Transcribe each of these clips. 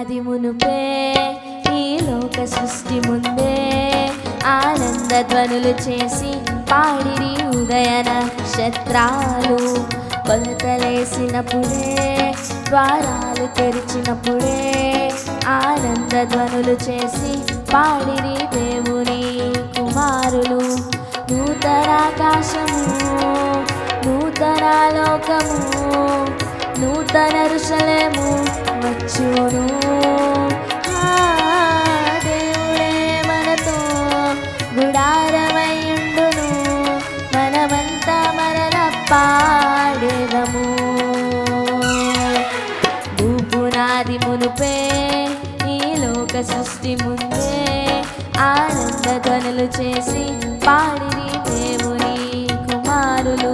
పునాది మునుపే ఈ లోక సృష్టి ముందే ఆనంద ధ్వనులు చేసి పాడిరి ఉదయ నక్షత్రాలు కొలతలేసినప్పుడే ద్వారాలు తెరిచినప్పుడే ఆనంద ధ్వనులు చేసి పాడిరి దేవుని కుమారులు నూతనాకాశము నూతన లోకము నూతన ఋషలేము వచ్చును ఆ, దేవుడే మనతో గుడారమయుండును మనమంతా మరల పాడేదము భూపునాది మునుపే ఈ లోక సృష్టి ముందే ఆనంద ధ్వనులు చేసి పాడిరి దేవుని కుమారులు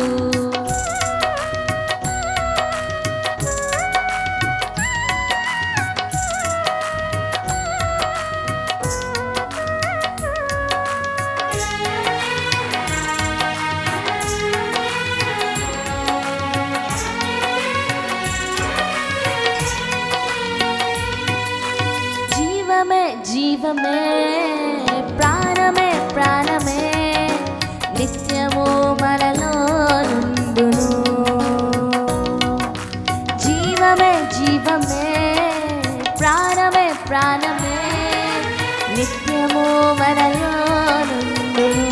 జీవమే జీవమే ప్రాణమే ప్రాణమే నిత్యము మనలో నుండును జీవమే జీవమే ప్రాణమే ప్రాణమే నిత్యము మనలో నుండును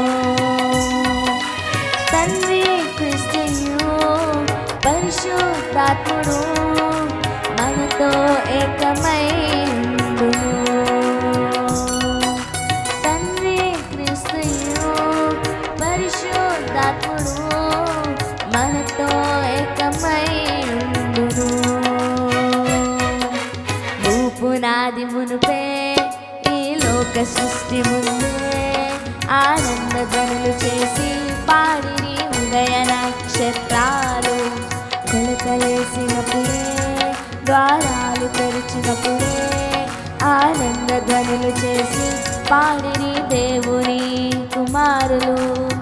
తండ్రి క్రిస్తయు పరిశుద్ధాత్ముడు మనతో ఏకమై ఉండును. తండ్రి క్రిస్తయు పరిశుద్ధాత్ముడు మనతో ఏకమై ఉండును భూపునాది మునుపే ఈ లోక సృష్టి ముందే ఆనంద ధ్వనులు చేసి పాడిని ఉదయ నక్షత్రాలు కొలకలేసినప్పుడే ద్వారాలు తెరిచినప్పుడే ఆనంద ధ్వనులు చేసి పాడిని దేవుని కుమారులు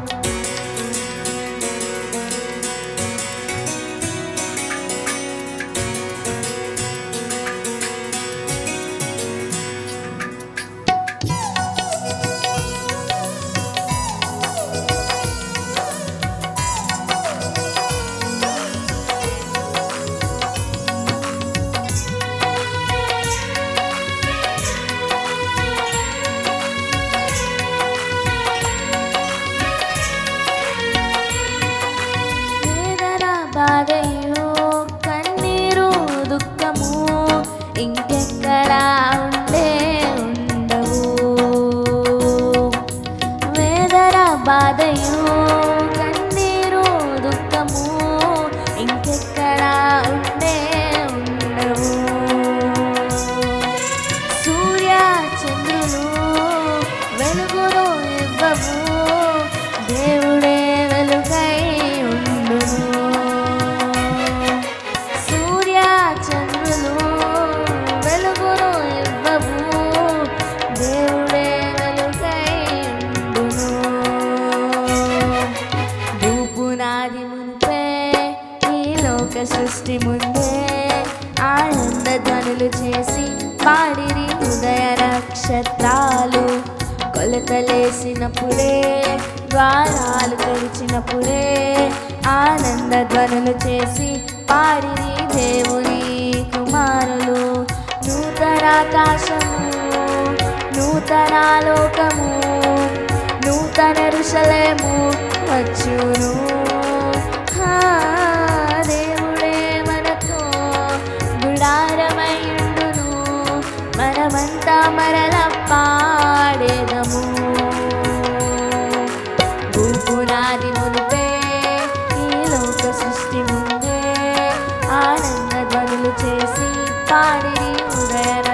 వేదన బాధయు కన్నీరు దుఃఖము ఇంకెక్కడా ఉండే ఉండవు వేదన బాధయు కన్నీరు దుఃఖము ఇంకెక్కడా ఉండే ఉండవు సూర్య చంద్రులు వెలుగును ఇవ్వవు దేవుడే వెలుగై ఉండును సూర్య చంద్రులు వెలుగును ఇవ్వవు దేవుడే వెలుగై ఉండును భూపునాది మునిపే ఈ లోక సృష్టి ముందే ఆనంద ధ్వనులు చేసి పాడిరి ఉదయ నక్షత్రాలు కొలతలేసినప్పుడే ద్వారాలు తెరిచినప్పుడే ఆనంద ధ్వనులు చేసి పాడిరి దేవుని కుమారులు నూతనాకాశము నూతన లోకము నూతన ఋషలేము వచ్చును ఆ, దేవుడే మనతో గుడారమయుండును మనమంతా మరల పాడేదము భూపునాది మునిపే ఈ లోక సృష్టి ముందే ఆనంద ధ్వనులు చేసి పాడిరి ఉదయ